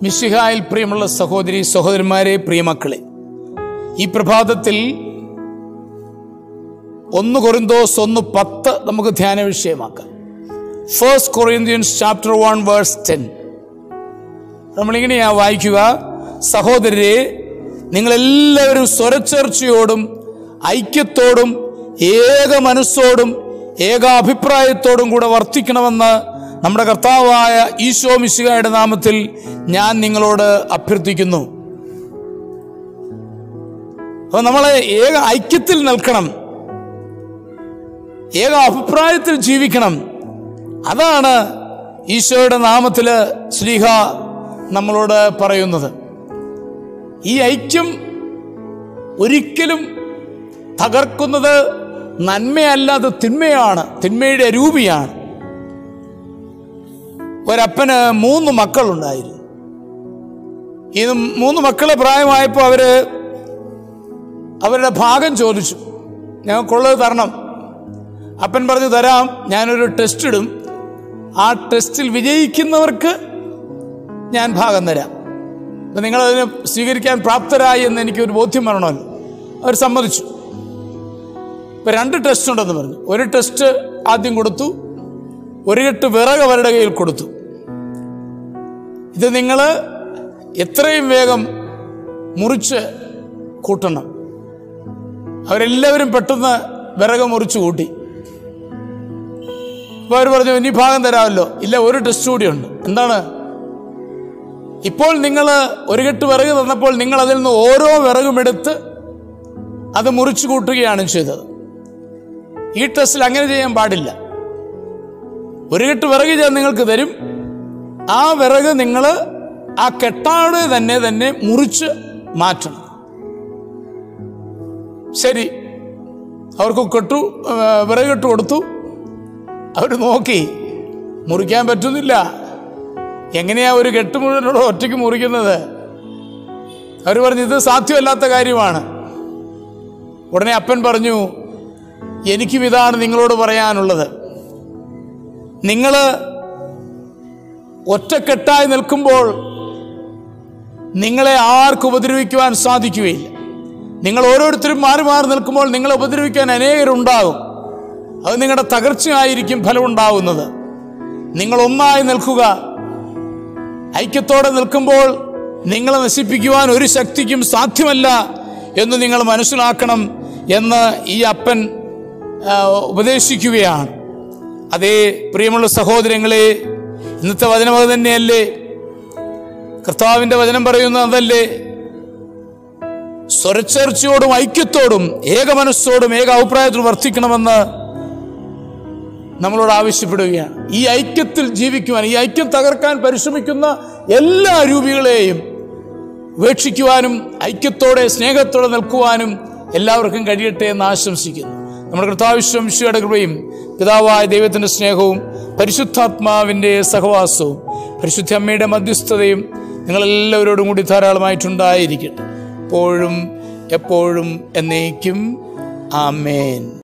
മിശിഹായിൽ പ്രിയമുള്ള സഹോദരി സഹോദരന്മാരെ പ്രിയമക്കളെ ഈ പ്രഭാതത്തിൽ ഒന്ന് കൊറിന്തോസ് ഒന്ന് പത്ത് നമുക്ക് ധ്യാന വിഷയമാക്കാം first Corinthians chapter one verse ten നമ്മളിങ്ങനെയാ വായിക്കുക സഹോദരരെ നിങ്ങളെല്ലാവരും സ്വരച്ചേർച്ചയോടും ഐക്യത്തോടും ഏക മനസ്സോടും ഏക അഭിപ്രായത്തോടും കൂടെ വർത്തിക്കണമെന്ന് നമ്മുടെ കർത്താവായ ഈശോ മിശിഹായുടെ നാമത്തിൽ ഞാൻ നിങ്ങളോട് അഭ്യർത്ഥിക്കുന്നു അപ്പോൾ നമ്മളെ ഏക ഐക്യത്തിൽ നിൽക്കണം ഏക അഭിപ്രായത്തിൽ ജീവിക്കണം അതാണ് ഈശോയുടെ നാമത്തിൽ ശ്രീഹ നമ്മളോട് പറയുന്നത് ഈ ഐക്യം ഒരിക്കലും തകർക്കുന്നത് നന്മയല്ലാതെ തിന്മയാണ് തിന്മയുടെ രൂപിയാണ് ഒരപ്പന് മൂന്ന് മക്കളുണ്ടായിരുന്നു ഈ മൂന്ന് മക്കളെ പ്രായമായപ്പോൾ അവര് അവരുടെ ഭാഗം ചോദിച്ചു ഞങ്ങൾക്കുള്ളത് തരണം അപ്പൻ പറഞ്ഞു തരാം ഞാനൊരു ടെസ്റ്റ് ഇടും ആ ടെസ്റ്റിൽ വിജയിക്കുന്നവർക്ക് ഞാൻ ഭാഗം തരാം അപ്പം നിങ്ങളതിനെ സ്വീകരിക്കാൻ പ്രാപ്തരായി എന്ന് എനിക്കൊരു ബോധ്യം വരണമല്ലോ അവർ സമ്മതിച്ചു ഇപ്പം രണ്ട് ടെസ്റ്റ് ഉണ്ടെന്ന് പറഞ്ഞു ഒരു ടെസ്റ്റ് ആദ്യം കൊടുത്തു ഒരു കെട്ട് വിറക് അവരുടെ കയ്യിൽ കൊടുത്തു ഇത് നിങ്ങൾ എത്രയും വേഗം മുറിച്ച് കൂട്ടണം അവരെല്ലാവരും പെട്ടെന്ന് വിറക് മുറിച്ച് കൂട്ടി അപ്പോൾ അവർ പറഞ്ഞു ഇനി ഭാഗം തരാമല്ലോ ഇല്ല ഒരു ടെസ്റ്റ് കൂടിയുണ്ട് എന്താണ് ഇപ്പോൾ നിങ്ങൾ ഒരു കെട്ട് വിറക് തന്നപ്പോൾ നിങ്ങൾ അതിൽ നിന്ന് ഓരോ വിറകും എടുത്ത് അത് മുറിച്ചു കൂട്ടുകയാണ് ചെയ്തത് ഈ ടെസ്റ്റിൽ അങ്ങനെ ചെയ്യാൻ പാടില്ല ഒരു കെട്ട് വിറക് ഞാൻ നിങ്ങൾക്ക് തരും ആ വിറക് നിങ്ങൾ ആ കെട്ടാട് തന്നെ തന്നെ മുറിച്ച് മാറ്റണം ശരി അവർക്ക് കെട്ടു ആ, വിറക് കെട്ട് കൊടുത്തു അവർ നോക്കി മുറിക്കാൻ പറ്റുന്നില്ല എങ്ങനെയാ ഒരു കെട്ട് മുഴുവനോട് ഒറ്റയ്ക്ക് മുറിക്കുന്നത് അവർ പറഞ്ഞു ഇത് സാധ്യമല്ലാത്ത കാര്യമാണ് ഉടനെ അപ്പൻ പറഞ്ഞു എനിക്കും ഇതാണ് നിങ്ങളോട് പറയാനുള്ളത് നിങ്ങൾ ഒറ്റക്കെട്ടായി നിൽക്കുമ്പോൾ നിങ്ങളെ ആർക്കും ഉപദ്രവിക്കുവാൻ സാധിക്കുകയില്ല നിങ്ങൾ ഓരോരുത്തരും മാറി മാറി നിൽക്കുമ്പോൾ നിങ്ങളെ ഉപദ്രവിക്കാൻ അനേകരുണ്ടാകും അത് നിങ്ങളുടെ തകർച്ചയായിരിക്കും ഫലമുണ്ടാവുന്നത് നിങ്ങൾ ഒന്നായി നിൽക്കുക ഐക്യത്തോടെ നിൽക്കുമ്പോൾ നിങ്ങളെ നശിപ്പിക്കുവാൻ ഒരു ശക്തിക്കും സാധ്യമല്ല എന്ന് നിങ്ങൾ മനസ്സിലാക്കണം എന്ന് ഈ അപ്പൻ ആ, ഉപദേശിക്കുകയാണ് അതേ പ്രിയമുള്ള സഹോദരങ്ങളെ ഇന്നത്തെ വചനം അത് തന്നെയല്ലേ കർത്താവിൻ്റെ വചനം പറയുന്നത് അതല്ലേ സ്വരച്ചേർച്ചയോടും ഐക്യത്തോടും ഏക മനസ്സോടും ഏക അഭിപ്രായത്തോടും വർത്തിക്കണമെന്ന് നമ്മളോട് ആവശ്യപ്പെടുകയാണ് ഈ ഐക്യത്തിൽ ജീവിക്കുവാൻ ഈ ഐക്യം തകർക്കാൻ പരിശ്രമിക്കുന്ന എല്ലാ രൂപികളെയും ഉപേക്ഷിക്കുവാനും ഐക്യത്തോടെ സ്നേഹത്തോടെ നിൽക്കുവാനും എല്ലാവർക്കും കഴിയട്ടെ എന്ന് ആശംസിക്കുന്നു നമ്മുടെ കർത്താവിശ്വംശയുടെ കൃപയും പിതാവായ ദൈവത്തിൻ്റെ സ്നേഹവും പരിശുദ്ധാത്മാവിൻ്റെ സഹവാസവും പരിശുദ്ധ അമ്മയുടെ മധ്യസ്ഥതയും നിങ്ങളെല്ലാവരോടും കൂടി ധാരാളമായിട്ടുണ്ടായിരിക്കട്ടെ എപ്പോഴും എപ്പോഴും എന്നേക്കും ആമേൻ